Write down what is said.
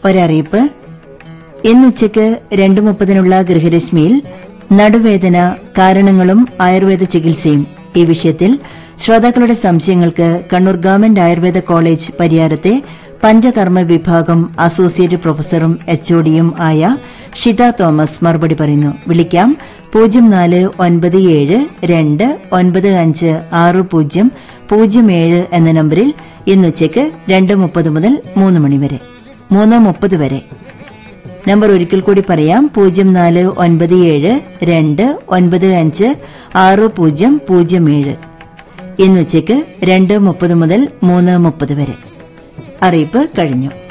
ഒരറിയിപ്പ് ഇന്നുച്ചയ്ക്ക് രണ്ട് മുപ്പതിനുള്ള ഗൃഹരശ്മിയിൽ നടുവേദന കാരണങ്ങളും ആയുർവേദ ചികിത്സയും ഈ വിഷയത്തിൽ ശ്രോതാക്കളുടെ സംശയങ്ങൾക്ക് കണ്ണൂർ ഗവൺമെന്റ് ആയുർവേദ കോളേജ് പരിയാരത്തെ പഞ്ചകർമ്മ വിഭാഗം അസോസിയേറ്റ് പ്രൊഫസറും എച്ച്ഒഡിയും ആയ ഷിത തോമസ് മറുപടി പറയുന്നു വിളിക്കാം പൂജ്യം നാല് ഒൻപത് ഏഴ് രണ്ട് ഒൻപത് അഞ്ച് ആറ് പൂജ്യം പൂജ്യം ഏഴ് എന്ന നമ്പറിൽ ഇന്നുച്ചയ്ക്ക് രണ്ട് മുപ്പത് മുതൽ മൂന്ന് മണിവരെ മൂന്ന് മുപ്പത് വരെ നമ്പർ ഒരിക്കൽ കൂടി പറയാം പൂജ്യം നാല് ഒൻപത് ഏഴ് രണ്ട് ഒൻപത് അഞ്ച് ആറ് പൂജ്യം പൂജ്യം ഏഴ് ഇന്നുച്ചയ്ക്ക് രണ്ട് മുപ്പത് മുതൽ മൂന്ന് മുപ്പത് വരെ അറിയിപ്പ് കഴിഞ്ഞു